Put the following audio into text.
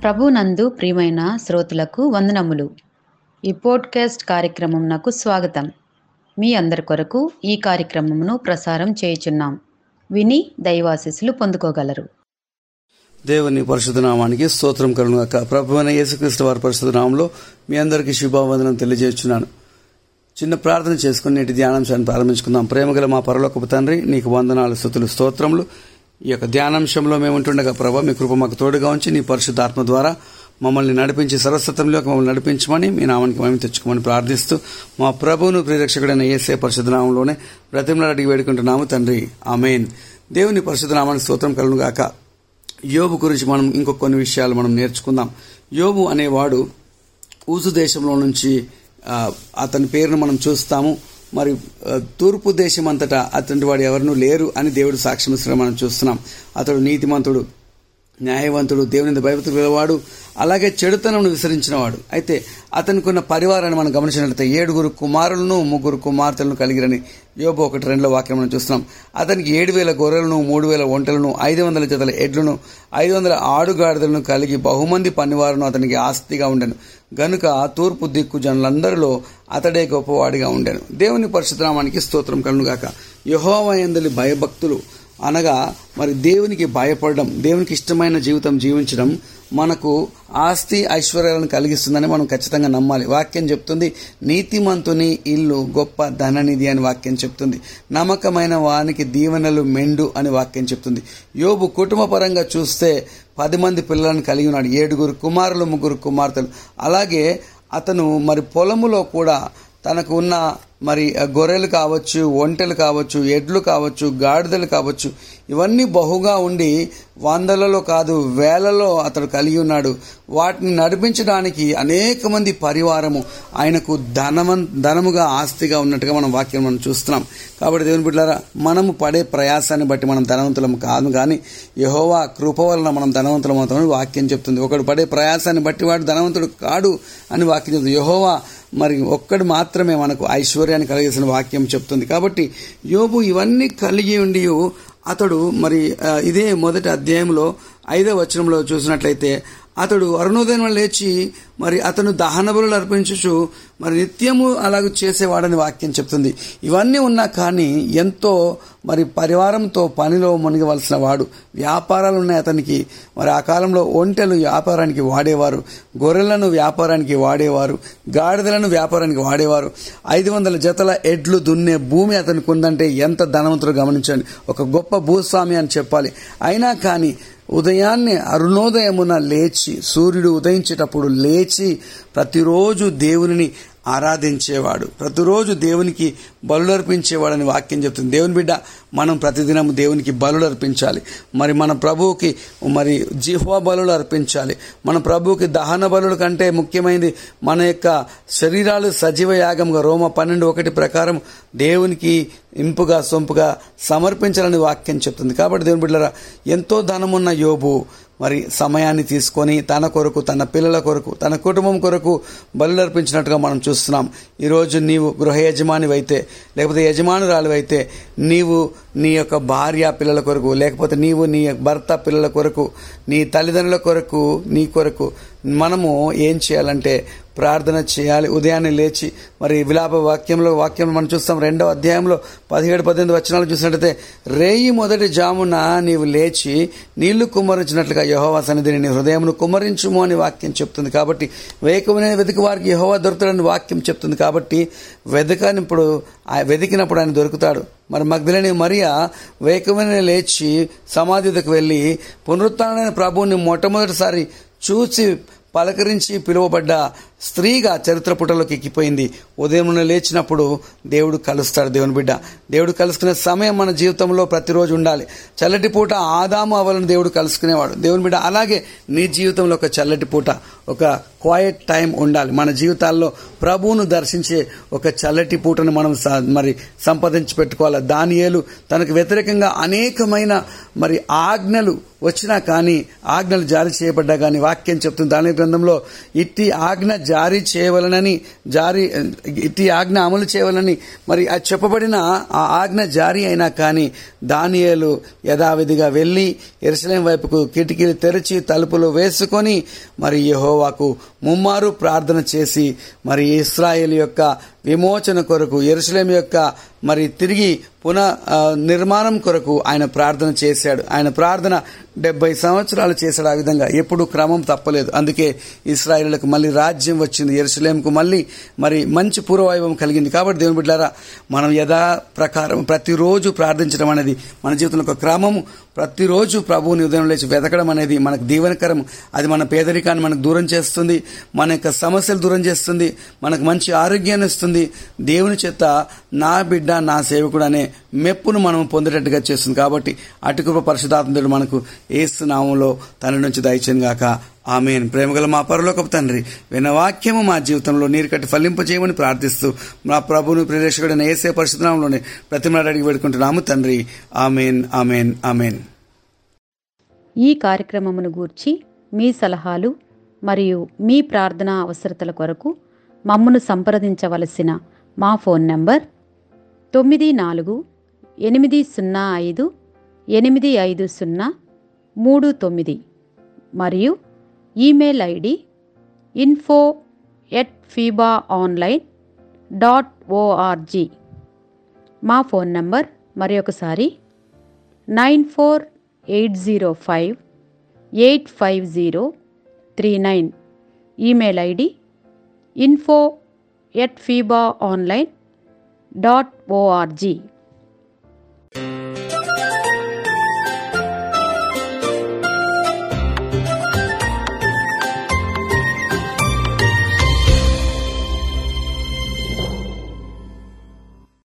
ప్రభునందు ప్రియమైన శ్రోతలకు వందనములు ఈ పోడ్కాస్ట్ కార్యక్రమం నాకు స్వాగతం మీ అందరి కొరకు ఈ కార్యక్రమమును ప్రసారం చేయుచున్నాం విని దైవాశీస్సులు పొందుకోగలరు దేవుని పరిశుద్ధ నామానికి స్తోత్రం కలుగాక ప్రభు అయిన యేసుక్రీస్తు వారి పరిశుద్ధ నామంలో మీ అందరికీ శుభావందనం తెలియజేస్తున్నాను చిన్న ప్రార్థన చేసుకుని నేటి ధ్యానాంశాన్ని ప్రారంభించుకుందాం ప్రేమగల మా పరలోకపు తండ్రి నీకు వందనాలు స్థుతులు స్తోత్రములు ఈ యొక్క ధ్యానాంశంలో మేము ఉంటుండగా ప్రభా మీ కృప మాకు తోడుగా ఉంచి నీ పరిశుద్ధాత్మ ద్వారా మమ్మల్ని నడిపించి సరస్వతంలోకి మమ్మల్ని నడిపించమని మీ నామానికి మేము తెచ్చుకోమని ప్రార్థిస్తూ మా ప్రభువును ప్రియరక్షకుడైన ఏసే పరిశుద్ధ నామంలోనే బ్రతిమలాడి అడిగి వేడుకుంటున్నాము తండ్రి ఆమెన్ దేవుని పరిశుద్ధ నామానికి స్తోత్రం కలుగును గాక యోబు గురించి మనం ఇంకొక కొన్ని విషయాలు మనం నేర్చుకుందాం యోబు అనేవాడు ఊజు దేశంలో నుంచి ఆ, అతని పేరును మనం చూస్తాము మరి ఆ, తూర్పు దేశం అంతటా అతని వాడు ఎవరినూ లేరు అని దేవుడు సాక్ష్యం ఇస్తున్న మనం చూస్తున్నాం అతడు నీతిమంతుడు న్యాయవంతుడు దేవుని భయభక్తులు గలవాడు అలాగే చెడుతనం విసరించినవాడు అయితే అతనికి ఉన్న పరివారాన్ని మనం గమనించినట్లయితే ఏడుగురు కుమారులను ముగ్గురు కుమార్తెలను కలిగిరని యోబు ఒకటి రెండులో వాక్యం మనం చూస్తున్నాం అతనికి ఏడు వేల గొర్రెలను మూడు వేల ఒంటలను ఐదు వందల జతల ఎడ్లను ఐదు వందల ఆడుగాడిదలను కలిగి బహుమంది పనివారును అతనికి ఆస్తిగా ఉండెను గనుక తూర్పు దిక్కు జనులందరిలో అతడే గొప్పవాడిగా ఉండెను దేవుని పరిశుద్ధనామానికి స్తోత్రం కలుగాక యహోవయందలి భయభక్తులు అనగా మరి దేవునికి భయపడడం దేవునికి ఇష్టమైన జీవితం జీవించడం మనకు ఆస్తి ఐశ్వర్యాలను కలిగిస్తుందని మనం ఖచ్చితంగా నమ్మాలి వాక్యం చెప్తుంది నీతిమంతుని ఇల్లు గొప్ప ధననిధి అని వాక్యం చెప్తుంది నమ్మకమైన వానికి దీవెనలు మెండు అని వాక్యం చెప్తుంది యోబు కుటుంబ పరంగా చూస్తే పది మంది పిల్లలను కలిగి ఉన్నాడు ఏడుగురు కుమారులు ముగ్గురు కుమార్తెలు అలాగే అతను మరి పొలములో కూడా తనకు ఉన్న మరి గొర్రెలు కావచ్చు ఒంటెలు కావచ్చు ఎడ్లు కావచ్చు గాడిదలు కావచ్చు ఇవన్నీ బహుగా ఉండి వందలలో కాదు వేలలో అతడు కలిగి ఉన్నాడు వాటిని నడిపించడానికి అనేక మంది పరివారము ఆయనకు ధనమన్ ధనముగా ఆస్తిగా ఉన్నట్టుగా మనం వాక్యం మనం చూస్తున్నాం కాబట్టి దేవుని బిడ్డారా మనము పడే ప్రయాసాన్ని బట్టి మనం ధనవంతులం కాదు కానీ యహోవా కృప వలన మనం ధనవంతులం అవుతామని వాక్యం చెప్తుంది ఒకడు పడే ప్రయాసాన్ని బట్టి వాడు ధనవంతుడు కాడు అని వాక్యం చెప్తుంది యహోవా మరి ఒక్కడు మాత్రమే మనకు ఐశ్వర్యాన్ని కలిగేసిన వాక్యం చెప్తుంది కాబట్టి యోబు ఇవన్నీ కలిగి ఉండి అతడు మరి ఆ, ఇదే మొదటి అధ్యాయంలో ఐదో వచనంలో చూసినట్లయితే అతడు అరుణోదయం లేచి మరి అతను దహన బలులు అర్పించుచు మరి నిత్యము అలాగ చేసేవాడని వాక్యం చెప్తుంది ఇవన్నీ ఉన్నా కానీ ఎంతో మరి పరివారంతో పనిలో మునిగవలసిన వాడు వ్యాపారాలు ఉన్నాయి అతనికి మరి ఆ కాలంలో ఒంటెలు వ్యాపారానికి వాడేవారు గొర్రెలను వ్యాపారానికి వాడేవారు గాడిదలను వ్యాపారానికి వాడేవారు ఐదు వందల జతల ఎడ్లు దున్నే భూమి అతనికి ఉందంటే ఎంత ధనవంతుడు గమనించండి ఒక గొప్ప భూస్వామి అని చెప్పాలి అయినా కానీ ఉదయాన్నే అరుణోదయమున లేచి సూర్యుడు ఉదయించేటప్పుడు లేచి ప్రతిరోజు దేవునిని ఆరాధించేవాడు ప్రతిరోజు దేవునికి బలులు అర్పించేవాడని వాక్యం చెప్తుంది దేవుని బిడ్డ మనం ప్రతిదినం దేవునికి బలులు అర్పించాలి మరి మన ప్రభువుకి మరి జిహ్వా బలులు అర్పించాలి మన ప్రభువుకి దహన బలుల కంటే ముఖ్యమైనది మన యొక్క శరీరాలు సజీవ యాగంగా రోమ పన్నెండు ఒకటి ప్రకారం దేవునికి ఇంపుగా సొంపుగా సమర్పించాలని వాక్యం చెప్తుంది కాబట్టి దేవుని బిడ్డరా ఎంతో ధనమున్న యోబు మరి సమయాన్ని తీసుకొని తన కొరకు తన పిల్లల కొరకు తన కుటుంబం కొరకు బలులర్పించినట్టుగా మనం చూస్తున్నాం ఈరోజు నీవు గృహ యజమానివైతే లేకపోతే యజమానురాలివైతే నీవు నీ యొక్క భార్య పిల్లల కొరకు లేకపోతే నీవు నీ భర్త పిల్లల కొరకు నీ తల్లిదండ్రుల కొరకు నీ కొరకు మనము ఏం చేయాలంటే ప్రార్థన చేయాలి ఉదయాన్నే లేచి మరి విలాప వాక్యంలో వాక్యంలో మనం చూస్తాం రెండవ అధ్యాయంలో పదిహేడు పద్దెనిమిది వచనాలు చూసినట్లయితే రేయి మొదటి జామున నీవు లేచి నీళ్లు కుమ్మరించినట్లుగా యహోవా సన్నిధిని నీ హృదయమును కుమ్మరించుము అని వాక్యం చెప్తుంది కాబట్టి వేకమైన వెతికి వారికి యహోవా దొరుకుతాడని వాక్యం చెప్తుంది కాబట్టి వెతకనిప్పుడు ఆ వెతికినప్పుడు ఆయన దొరుకుతాడు మరి మగ్ధులని మరియా వేకమైన లేచి సమాధి వద్దకు వెళ్ళి పునరుత్నమైన ప్రభువుని మొట్టమొదటిసారి చూసి పలకరించి పిలువబడ్డ స్త్రీగా చరిత్ర పుటలోకి ఎక్కిపోయింది ఉదయం నుండి లేచినప్పుడు దేవుడు కలుస్తాడు దేవుని బిడ్డ దేవుడు కలుసుకునే సమయం మన జీవితంలో ప్రతిరోజు ఉండాలి చల్లటి పూట ఆదాము అవలను దేవుడు కలుసుకునేవాడు దేవుని బిడ్డ అలాగే నీ జీవితంలో ఒక చల్లటి పూట ఒక క్వైట్ టైం ఉండాలి మన జీవితాల్లో ప్రభువును దర్శించే ఒక చల్లటి పూటను మనం స- మరి సంపాదించి పెట్టుకోవాలి దానియేలు తనకు వ్యతిరేకంగా అనేకమైన మరి ఆజ్ఞలు వచ్చినా కానీ ఆజ్ఞలు జారీ చేయబడ్డా కానీ వాక్యం చెప్తుంది దాని గ్రంథంలో ఇట్టి ఆజ్ఞ జారీ చేయవలనని జారీ ఇట్టి ఆజ్ఞ అమలు చేయవలని మరి ఆ చెప్పబడిన ఆ ఆజ్ఞ జారీ అయినా కానీ దానియేలు యథావిధిగా వెళ్ళి ఎరుసలేం వైపుకు కిటికీలు తెరిచి తలుపులు వేసుకొని మరి యెహోవాకు ముమ్మారు ప్రార్థన చేసి మరి ఇస్రాయేల్ యొక్క విమోచన కొరకు ఎరుసలేం యొక్క మరి తిరిగి పునః ఆ, నిర్మాణం కొరకు ఆయన ప్రార్థన చేశాడు ఆయన ప్రార్థన డెబ్బై సంవత్సరాలు చేశాడు ఆ విధంగా ఎప్పుడు క్రమం తప్పలేదు అందుకే ఇస్రాయేళ్లకు మళ్ళీ రాజ్యం వచ్చింది ఎరుసలేంకు మళ్ళీ మరి మంచి పూర్వవైభవం కలిగింది కాబట్టి దేవుని బిడ్డారా మనం యథా ప్రకారం ప్రతిరోజు ప్రార్థించడం అనేది మన జీవితంలో ఒక క్రమము ప్రతిరోజు ప్రభువుని ఉదయం లేచి వెతకడం అనేది మనకు దీవెనకరం అది మన పేదరికాన్ని మనకు దూరం చేస్తుంది మన యొక్క సమస్యలు దూరం చేస్తుంది మనకు మంచి ఆరోగ్యాన్ని ఇస్తుంది దేవుని చేత నా బిడ్డ నా సేవకుడు అనే మెప్పును మనం పొందేటట్టుగా చేస్తుంది కాబట్టి అటుకృప పరిశుధాత్ముడు మనకు ఏసు నామంలో తన నుంచి దయచేను గాక ఆమెన్ ప్రేమగల మా పరలోకపు తండ్రి విన్న వాక్యము మా జీవితంలో నీరు కట్టి ఫలింపజేయమని ప్రార్థిస్తూ మా ప్రభువుని ప్రేరేషకుడైన ఏసే పరిశుద్ధనామంలోనే ప్రతిమలాడు అడిగి పెడుకుంటున్నాము తండ్రి ఆమెన్ ఆమెన్ ఆమెన్ ఈ కార్యక్రమమును గూర్చి మీ సలహాలు మరియు మీ ప్రార్థనా అవసరతల కొరకు మమ్మను సంప్రదించవలసిన మా ఫోన్ నంబర్ తొమ్మిది నాలుగు ఎనిమిది సున్నా ఐదు ఎనిమిది ఐదు సున్నా మూడు తొమ్మిది మరియు email ID info at FEBA online dot ORG మా ఫోన్ నంబర్ మరి ఒకసారి nine four eight zero five eight five zero three nine email ID info at FEBA online dot ORG